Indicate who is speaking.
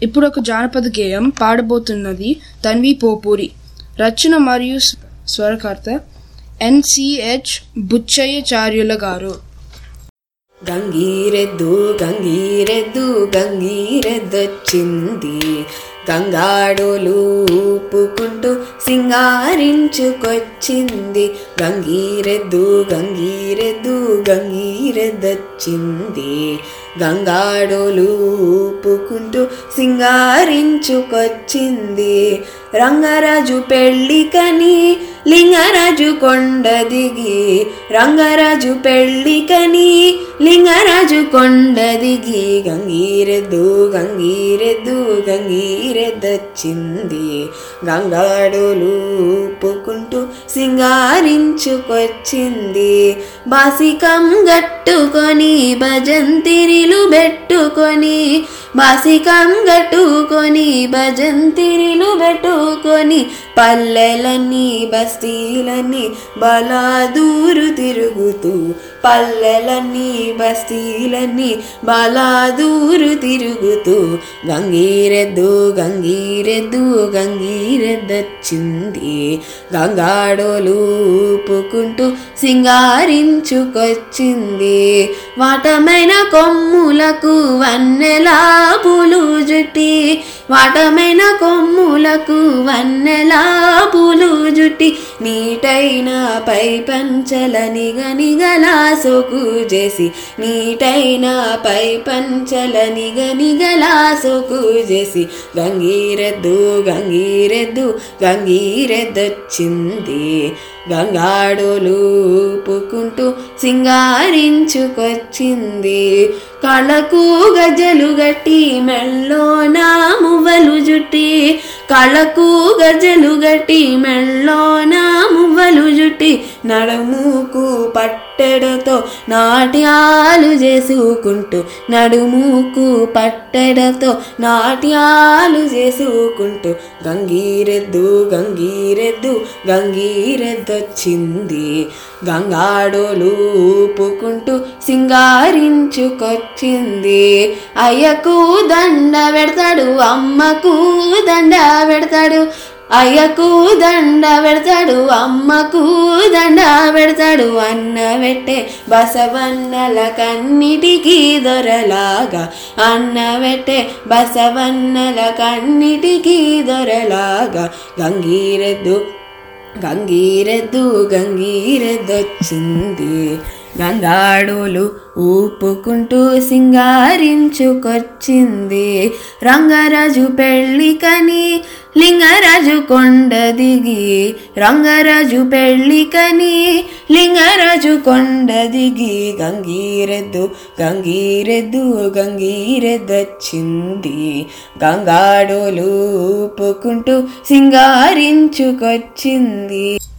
Speaker 1: ఇప్పుడు ఒక జానపద గేయం పాడబోతున్నది తన్వి పోపూరి రచన మరియు స్వ- స్వరకర్త ఎన్సిహెచ్ బుచ్చయ్యచార్యుల గారు
Speaker 2: గంగీరెద్దు గంగీరెద్దు గంగీరెద్దొచ్చింది గంగాడులు ఊపుకుంటూ సింగారించుకొచ్చింది గంగీరెద్దు గంగీరెద్దు గంగీరెద్దొచ్చింది గంగాడులు ఊపుకుంటూ సింగారించుకొచ్చింది రంగరాజు పెళ్ళికని లింగరాజు కొండ దిగి రంగరాజు పెళ్ళికని లింగరాజు కొండ దిగి గంగీరెద్దు గంగీరెద్దు గంగీరెద్దొచ్చింది గంగాడులు ఊపుకుంటూ సింగారించుకొచ్చింది బాసికం గట్టుకొని భజంతిరిలు పెట్టుకొని బాసికం గట్టుకొని భజంతిరిలు పెట్టుకొని పల్లెలన్నీ బస్తీలన్నీ బలాదూరు తిరుగుతూ పల్లెలన్నీ బస్తీలన్నీ బలాదూరు తిరుగుతూ గంగీరెద్దు గంగీరెద్దు గంగీరెద్దొచ్చింది గంగాడోలు ఊపుకుంటూ సింగారించుకొచ్చింది వాటమైన కొమ్ములకు వన్నెలా పూలు జుట్టి వాటమైన కొమ్ములకు వన్నెలా పూలు జుట్టి నీటైన పై పంచల నిగ నిగలా సోకు చేసి నీటైన పై పంచల నిగ నిగలా సోకు చేసి గంగీరెద్దు గంగీరెద్దు గంగీరెద్దొచ్చింది గంగాడులు ఊపుకుంటూ సింగారించుకొచ్చింది కళకు గజలు గట్టి మెళ్ళోన మువ్వలు జుట్టి కళకు గజలు గట్టి మెళ్ళోన మువ్వలు జుట్టి నడుముకు పట్టెడతో నాట్యాలు చేసుకుంటూ నడుముకు పట్టెడతో నాట్యాలు చేసుకుంటూ గంగీరెద్దు గంగీరెద్దు గంగీరెద్దొచ్చింది గంగాడోలు ఊపుకుంటూ సింగారించుకొచ్చింది అయ్యకు దండ పెడతాడు అమ్మకు దండ పెడతాడు అయ్యకు దండ పెడతాడు అమ్మకు దండ పెడతాడు అన్న పెట్టే బసవన్నల కన్నిటికి దొరలాగా అన్న పెట్టే బసవన్నల కన్నిటికి దొరలాగా గంగీరెద్దు గంగీరెద్దు గంగీరెద్దొచ్చింది గంగాడులు ఊపుకుంటూ సింగారించుకొచ్చింది రంగరాజు పెళ్ళికని లింగరాజు కొండ దిగి రంగరాజు పెళ్ళికని లింగరాజు కొండ దిగి గంగీరెద్దు గంగీరెద్దు గంగీరెద్దొచ్చింది గంగాడులు ఊపుకుంటూ సింగారించుకొచ్చింది